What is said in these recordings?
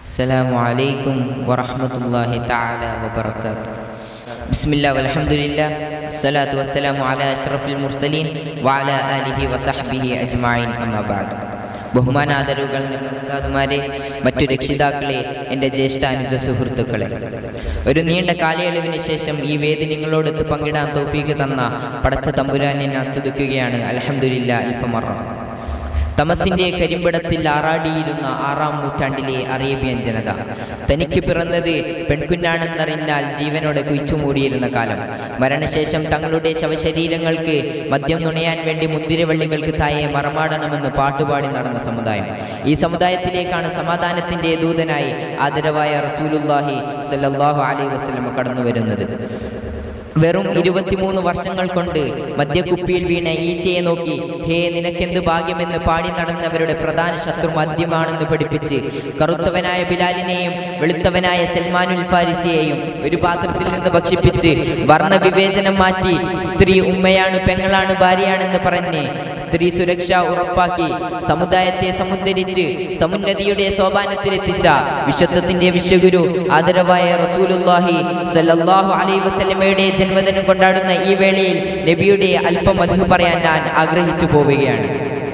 السلام عليكم ورحمة الله تعالى وبركاته بسم الله والحمد لله الصلاة والسلام على أشرف المرسلين وعلى آله وصحبه أجمعين أما بعد ബഹുമാനാദരവുകൾ നിറഞ്ഞ ഉസ്താദുമാരെ മറ്റു രക്ഷിതാക്കളെ എൻ്റെ ജ്യേഷ്ഠ അനുജ സുഹൃത്തുക്കളെ ഒരു നീണ്ട കാലയളവിന് ശേഷം ഈ വേദി നിങ്ങളോടൊത്ത് പങ്കിടാൻ തൗഫീക്ക് തന്ന പടച്ച തമ്പുരാനെ ഞാൻ സ്തുതിക്കുകയാണ് അലഹമുല്ല അൽഫമറ തമസിന്റെ കരിമ്പടത്തിൽ ആറാടിയിരുന്ന ആറാം നൂറ്റാണ്ടിലെ അറേബ്യൻ ജനത തനിക്ക് പിറന്നത് പെൺകുഞ്ഞാണെന്നറിഞ്ഞാൽ ജീവനോടെ കുഴിച്ചുമൂടിയിരുന്ന കാലം മരണശേഷം തങ്ങളുടെ ശവശരീരങ്ങൾക്ക് മദ്യം നുണയാൻ വേണ്ടി മുന്തിരവള്ളികൾക്ക് തായെ മറമാടണമെന്ന് പാട്ടുപാടി നടന്ന സമുദായം ഈ സമുദായത്തിലേക്കാണ് സമാധാനത്തിന്റെ ദൂതനായി ആദരവായ റസൂലുല്ലാഹി സല്ലല്ലാഹു അലൈഹി വസല്ലം കടന്നു വരുന്നത് വെറും ഇരുപത്തിമൂന്ന് വർഷങ്ങൾ കൊണ്ട് മദ്യക്കുപ്പിയിൽ വീണ ഈച്ചയെ നോക്കി ഹേ നിനക്കെന്ത് ഭാഗ്യമെന്ന് പാടി നടന്നവരുടെ പ്രധാന ശത്രു മദ്യമാണെന്ന് പഠിപ്പിച്ച് കറുത്തവനായ ബിലാലിനെയും വെളുത്തവനായ സൽമാനുൽ ഫാരിസിയെയും ഒരു പാത്രത്തിൽ നിന്ന് ഭക്ഷിപ്പിച്ച് വർണ്ണവിവേചനം മാറ്റി സ്ത്രീ ഉമ്മയാണ് പെങ്ങളാണ് ഭാര്യയാണെന്ന് പറഞ്ഞ് സ്ത്രീ സുരക്ഷ ഉറപ്പാക്കി സമുദായത്തെ സമുദ്ധരിച്ച് സമുന്നതിയുടെ സോപാനത്തിലെത്തിച്ച വിശ്വത്വത്തിന്റെ വിശ്വഗുരു ആദരവായ റസൂലുല്ലാഹി സല്ലല്ലാഹു അലൈഹി വസല്ലമയുടെ ജന്മദിനം കൊണ്ടാടുന്ന ഈ വേളയിൽ നബിയുടെ അല്പം മധു പറയാൻ ഞാൻ ആഗ്രഹിച്ചു പോവുകയാണ്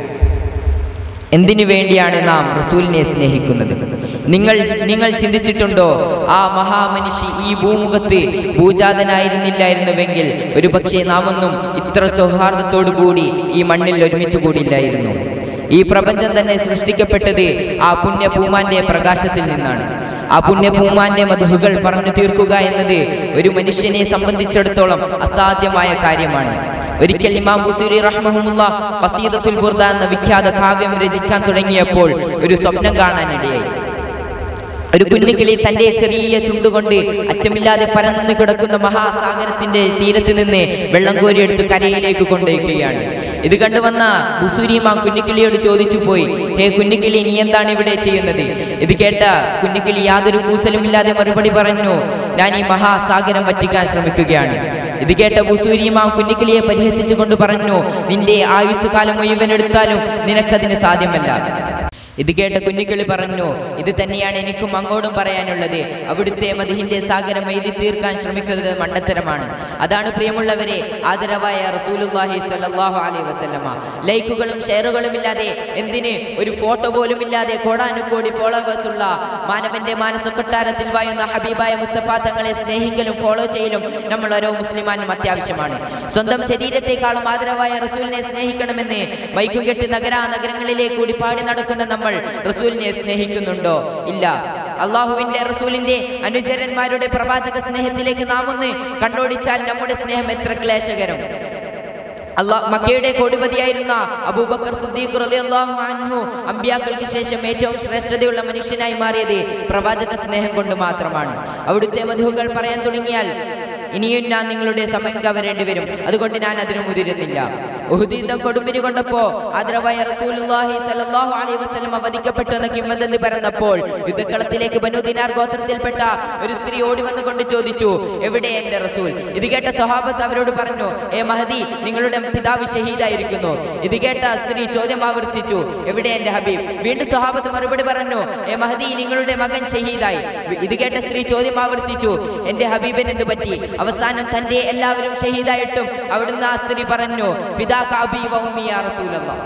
എന്തിനു വേണ്ടിയാണ് നാം റസൂലിനെ സ്നേഹിക്കുന്നത് നിങ്ങൾ നിങ്ങൾ ചിന്തിച്ചിട്ടുണ്ടോ ആ മഹാമനുഷ്യ ഈ ഭൂമുഖത്ത് ഭൂജാതനായിരുന്നില്ലായിരുന്നുവെങ്കിൽ ഒരുപക്ഷെ നാമൊന്നും ഇത്ര സൗഹാർദ്ദത്തോടു കൂടി ഈ മണ്ണിൽ ഒരുമിച്ച് കൂടിയില്ലായിരുന്നു ഈ പ്രപഞ്ചം തന്നെ സൃഷ്ടിക്കപ്പെട്ടത് ആ പുണ്യ പൂമാന്റെ പ്രകാശത്തിൽ നിന്നാണ് ആ പുണ്യ പൂമാന്റെ മധുഹുകൾ പറഞ്ഞു തീർക്കുക എന്നത് ഒരു മനുഷ്യനെ സംബന്ധിച്ചിടത്തോളം അസാധ്യമായ കാര്യമാണ് ഒരിക്കൽ ഇമാം ബുസൂരി റഹ്മഹുമുള്ള ഫസീദത്തുൽ ബുർദ എന്ന വിഖ്യാത കാവ്യം രചിക്കാൻ തുടങ്ങിയപ്പോൾ ഒരു സ്വപ്നം കാണാനിടയായി ഒരു കുഞ്ഞുകിളി തന്റെ ചെറിയ ചുണ്ടുകൊണ്ട് അറ്റമില്ലാതെ പരന്നു കിടക്കുന്ന മഹാസാഗരത്തിന്റെ തീരത്ത് നിന്ന് വെള്ളം കോരിയെടുത്ത് കരയിലേക്ക് കൊണ്ടുവയ്ക്കുകയാണ് ഇത് കണ്ടുവന്ന ബുസൂരിമാ കുഞ്ഞിക്കിളിയോട് ചോദിച്ചു പോയി ഹേ കുഞ്ഞിക്കിളി നീ എന്താണ് ഇവിടെ ചെയ്യുന്നത് ഇത് കേട്ട കുഞ്ഞിക്കിളി യാതൊരു കൂസലുമില്ലാതെ മറുപടി പറഞ്ഞു ഞാൻ ഈ മഹാസാഗരം വറ്റിക്കാൻ ശ്രമിക്കുകയാണ് ഇത് കേട്ട ബുസൂരിമാ കുഞ്ഞിക്കിളിയെ പരിഹസിച്ചുകൊണ്ട് പറഞ്ഞു നിന്റെ ആയുസ് കാലം മുഴുവൻ എടുത്താലും നിനക്കതിന് സാധ്യമല്ല ഇത് കേട്ട കുഞ്ഞിക്കിളി പറഞ്ഞു ഇത് തന്നെയാണ് എനിക്കും അങ്ങോട്ടും പറയാനുള്ളത് അവിടുത്തെ മതിഹിന്റെ സാഗരം എഴുതി തീർക്കാൻ ശ്രമിക്കുന്നത് മണ്ടത്തരമാണ് അതാണ് പ്രിയമുള്ളവരെ ആദരവായ റസൂലുല്ലാഹി സ്വല്ലല്ലാഹു അലൈഹി വസല്ലമ ലൈക്കുകളും ഷെയറുകളും ഇല്ലാതെ എന്തിന് ഒരു ഫോട്ടോ പോലും ഇല്ലാതെ കോടാനുകോടി ഫോളോവേഴ്സ് ഉള്ള മാനവന്റെ മാനസക്കൊട്ടാരത്തിൽ വായുന്ന ഹബീബായ മുസ്തഫ തങ്ങളെ സ്നേഹിക്കലും ഫോളോ ചെയ്യലും നമ്മൾ ഓരോ മുസ്ലിമാനും അത്യാവശ്യമാണ് സ്വന്തം ശരീരത്തെക്കാളും ആദരവായ റസൂലിനെ സ്നേഹിക്കണമെന്ന് വൈക്കും കെട്ടി നഗര നഗരങ്ങളിലെ കൂടി പാടി നടക്കുന്ന നമ്മൾ റസൂലിനെ സ്നേഹിക്കുന്നുണ്ടോ ഇല്ല അള്ളാഹുവിന്റെ റസൂലിന്റെ അനുചരന്മാരുടെ പ്രവാചക സ്നേഹത്തിലേക്ക് നാം ഒന്ന് കണ്ണോടിച്ചാൽ നമ്മുടെ സ്നേഹം എത്ര ക്ലേശകരം അള്ളാഹ് മക്കയുടെ കോടിപതിയായിരുന്ന അബൂബക്കർ സുദ്ദീഖ് റളിയല്ലാഹു അൻഹു അമ്പിയാക്കൾക്ക് ശേഷം ഏറ്റവും ശ്രേഷ്ഠതയുള്ള മനുഷ്യനായി മാറിയത് പ്രവാചക സ്നേഹം കൊണ്ട് മാത്രമാണ് അവിടുത്തെ മധുകൾ പറയാൻ തുടങ്ങിയാൽ ഇനിയും ഞാൻ നിങ്ങളുടെ സമയം കവരേണ്ടി വരും അതുകൊണ്ട് ഞാൻ അതിന് മുതിരുന്നില്ല ഉഹുദീദം കൊടുമ്പിരി കൊണ്ടപ്പോ ആദരവായ റസൂലുള്ളാഹി സ്വല്ലല്ലാഹു അലൈഹി വസല്ലം വധിക്കപ്പെട്ടു എന്ന കിംവദന്തി പരന്നപ്പോൾ യുദ്ധക്കളത്തിലേക്ക് ബനു ദിനാർ ഗോത്രത്തിൽപ്പെട്ട ഒരു സ്ത്രീ ഓടി വന്നുകൊണ്ട് ചോദിച്ചു എവിടെ എന്റെ റസൂൽ ഇത് കേട്ട സ്വഹാബത്ത് അവരോട് പറഞ്ഞു ഏ മഹദി നിങ്ങളുടെ പിതാവ് ഷഹീദായിരിക്കുന്നു ഇത് കേട്ട സ്ത്രീ ചോദ്യം ആവർത്തിച്ചു എവിടെ എന്റെ ഹബീബ് വീണ്ടും സ്വഹാബത്ത് മറുപടി പറഞ്ഞു ഏ മഹദി നിങ്ങളുടെ മകൻ ഷഹീദായി ഇത് കേട്ട സ്ത്രീ ചോദ്യം ആവർത്തിച്ചു എന്റെ ഹബീബിന് എന്ത് പറ്റി അവസാനം തന്റെ എല്ലാവരും ഷഹീദായിട്ടും അവിടുന്ന് ആ സ്ത്രീ പറഞ്ഞു ഫിദാക അബീ വ ഉമ്മി യാ റസൂലല്ലാഹ്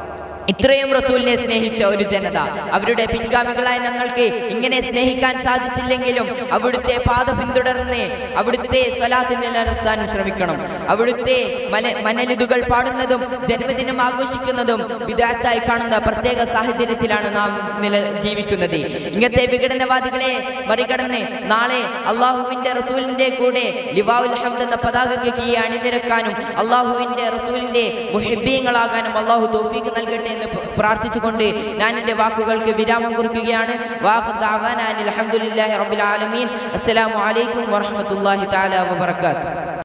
ഇത്രയും റസൂലിനെ സ്നേഹിച്ച ഒരു ജനത അവരുടെ പിൻഗാമികളായ ഞങ്ങൾക്ക് ഇങ്ങനെ സ്നേഹിക്കാൻ സാധിച്ചില്ലെങ്കിലും അവിടുത്തെ പാത പിന്തുടർന്ന് അവിടുത്തെ സ്വലാത്ത് നിലനിർത്താനും ശ്രമിക്കണം അവിടുത്തെ മല മനലിതുകൾ പാടുന്നതും ജന്മദിനം ആഘോഷിക്കുന്നതും വിദാത്തായി കാണുന്ന പ്രത്യേക സാഹചര്യത്തിലാണ് നാം നില ജീവിക്കുന്നത് ഇങ്ങനത്തെ വിഘടനവാദികളെ മറികടന്ന് നാളെ അള്ളാഹുവിന്റെ റസൂലിന്റെ കൂടെ ലിവാഉൽ ഹംദ് എന്ന പതാകയ്ക്ക് കീഴെ അണിനിരക്കാനും അള്ളാഹുവിന്റെ റസൂലിന്റെ മുഹിബീങ്ങളാകാനും അള്ളാഹു തൗഫീഖ് നൽകട്ടെ എന്ന് പ്രാർത്ഥിച്ചുകൊണ്ട് ഞാൻ എൻ്റെ വാക്കുകൾക്ക് വിരാമം കുറിക്കുകയാണ് വാഹുദ് അലഹമുല്ലാഹി റബ്ബുൽ ആലമീൻ അസ്സലാമു അലൈക്കും വറഹ്മത്തുള്ളാഹി തആല വബറകാതുഹു